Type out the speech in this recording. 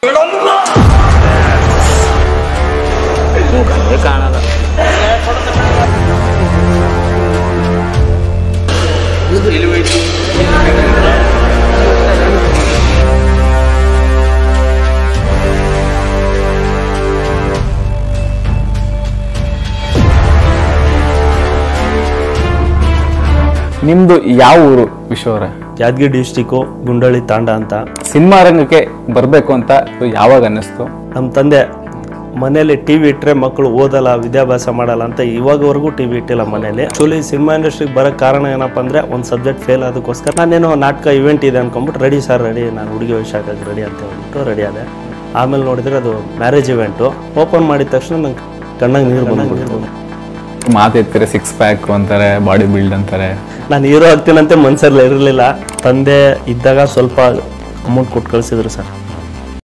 ಮುಖನೇ ಕಾಣಲ್ಲ ನಿಮ್ದು ಯಾವ ಊರು ವಿಶ್ವರ ಯಾದಗಿರಿ ಡಿಸ್ಟಿಕ್ಕು ಗುಂಡಳ್ಳಿ ತಾಂಡ ಅಂತ ಸಿನಿಮಾ ರಂಗಕ್ಕೆ ಬರಬೇಕು ಅಂತ ಯಾವಾಗ ಅನ್ನಿಸ್ತು ನಮ್ಮ ತಂದೆ ಮನೇಲಿ ಟಿ ವಿ ಇಟ್ಟರೆ ಮಕ್ಕಳು ಓದಲ್ಲ ವಿದ್ಯಾಭ್ಯಾಸ ಮಾಡಲ್ಲ ಅಂತ ಇವಾಗವರೆಗೂ ಟಿ ವಿ ಇಟ್ಟಿಲ್ಲ ಮನೇಲಿ ಆ್ಯಕ್ಚುಲಿ ಸಿನಿಮಾ ಇಂಡಸ್ಟ್ರಿಗೆ ಬರೋಕ್ಕೆ ಕಾರಣ ಏನಪ್ಪ ಅಂದರೆ ಒಂದು ಸಬ್ಜೆಕ್ಟ್ ಫೇಲ್ ಆದಕ್ಕೋಸ್ಕರ ನಾನೇನೋ ನಾಟಕ ಇವೆಂಟ್ ಇದೆ ಅನ್ಕೊಂಬಿಟ್ಟು ರೆಡಿ ಸರ್ ರೆಡಿ ನಾನು ಹುಡುಗಿ ವಯಸ್ಸು ಹಾಕಕ್ಕೆ ರೆಡಿ ಅಂತ ಹೇಳ್ಬಿಟ್ಟು ರೆಡಿ ಆದೆ ಆಮೇಲೆ ನೋಡಿದ್ರೆ ಅದು ಮ್ಯಾರೇಜ್ ಇವೆಂಟು ಓಪನ್ ಮಾಡಿದ ತಕ್ಷಣ ನಂಗೆ ಕಣ್ಣಾಗ ನೀರು ಬಂದ್ಬಿಡ್ತು ಮಾತೆತ್ತಿರ ಸಿಕ್ಸ್ ಪ್ಯಾಕ್ ಅಂತಾರೆ ಬಾಡಿ ಬಿಲ್ಡ್ ಅಂತಾರೆ ನಾನು ಹೀರೋ ಆಗ್ತೀನಂತೆ ಮನ್ಸಲ್ಲಿ ಇರಲಿಲ್ಲ ತಂದೆ ಇದ್ದಾಗ ಸ್ವಲ್ಪ ಅಮೌಂಟ್ ಕೊಟ್ಟು ಕಳಿಸಿದ್ರು ಸರ್